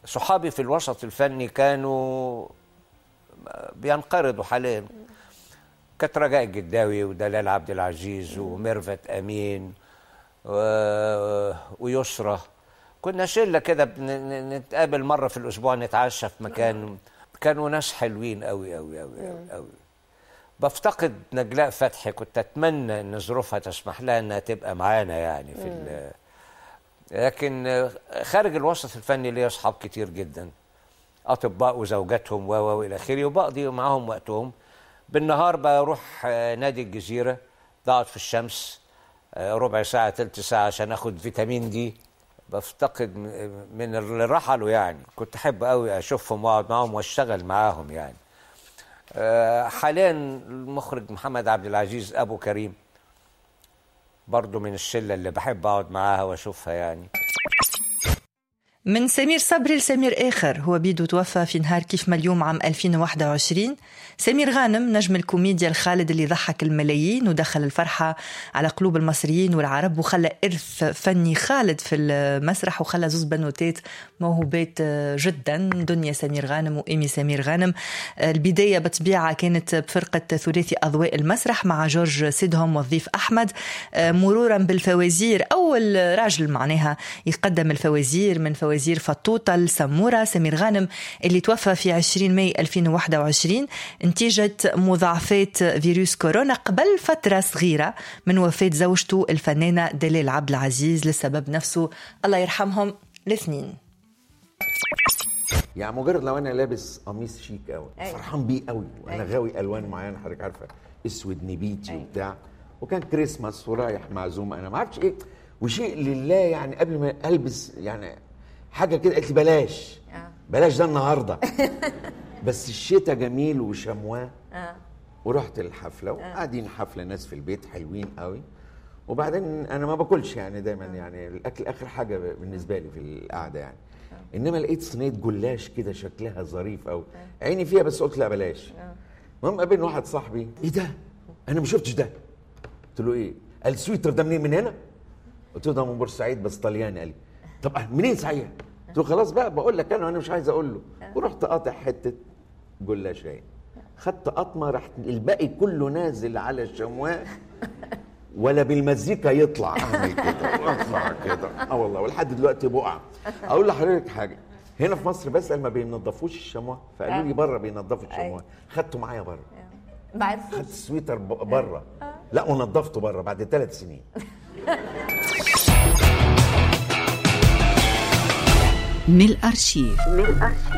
صحابي في الوسط الفني كانوا بينقرضوا حاليا كانت رجاء الجداوي ودلال عبد العزيز وميرفت امين و... ويسرى كنا شله كده بن- نتقابل مره في الاسبوع نتعشى في مكان كانوا ناس حلوين قوي قوي قوي قوي قوي بفتقد نجلاء فتحي كنت اتمنى ان ظروفها تسمح لها انها تبقى معانا يعني في ال- لكن خارج الوسط الفني ليا اصحاب كتير جدا اطباء وزوجاتهم و و الى اخره وبقضي معاهم وقتهم بالنهار بروح آه، نادي الجزيره بقعد في الشمس آه، ربع ساعه تلت ساعه عشان اخد فيتامين دي بفتقد م- من اللي رحلوا يعني كنت احب قوي اشوفهم واقعد معاهم واشتغل معاهم يعني آه، حاليا المخرج محمد عبد العزيز ابو كريم برضو من الشله اللي بحب اقعد معاها واشوفها يعني من سمير صبري لسمير آخر هو بيدو توفى في نهار كيف ما اليوم عام 2021 سمير غانم نجم الكوميديا الخالد اللي ضحك الملايين ودخل الفرحة على قلوب المصريين والعرب وخلى إرث فني خالد في المسرح وخلى زوز بنوتات موهوبات جدا دنيا سمير غانم وإيمي سمير غانم البداية بطبيعة كانت بفرقة ثلاثي أضواء المسرح مع جورج سيدهم والضيف أحمد مرورا بالفوازير أول راجل معناها يقدم الفوازير من فوازير فطوطة لسمورة سمير غانم اللي توفى في 20 ماي 2021 نتيجة مضاعفات فيروس كورونا قبل فترة صغيرة من وفاة زوجته الفنانة دلال عبد العزيز للسبب نفسه الله يرحمهم الاثنين يعني مجرد لو انا لابس قميص شيك قوي أيوة. فرحان بيه قوي وانا أيوة. غاوي الوان معينه حضرتك عارفه اسود نبيتي أيوة. وبتاع وكان كريسماس ورايح معزوم انا ما اعرفش ايه وشيء لله يعني قبل ما البس يعني حاجه كده قالت لي بلاش آه. بلاش ده النهارده بس الشتاء جميل وشمواه اه ورحت الحفله وقاعدين حفله ناس في البيت حلوين قوي وبعدين انا ما باكلش يعني دايما يعني الاكل اخر حاجه بالنسبه لي في القعده يعني انما لقيت صينيه جلاش كده شكلها ظريف قوي عيني فيها بس قلت لا بلاش المهم قابلني واحد صاحبي ايه ده انا ما شفتش ده قلت له ايه قال السويتر ده منين من هنا قلت له ده من بورسعيد بس طلياني قال لي طب منين صحيح قلت له خلاص بقى بقول لك انا وانا مش عايز اقول له ورحت قاطع حته جلاشين خدت قطمه راح الباقي كله نازل على الشمواه ولا بالمزيكا يطلع اعمل كده واطلع كده اه والله ولحد دلوقتي بقع اقول لحضرتك حاجه هنا في مصر بسال ما بينضفوش الشمواه فقالوا لي بره بينضفوا الشمواه خدته معايا بره ما عرفوش خدت السويتر ب- بره لا ونضفته بره بعد ثلاث سنين من الأرشيف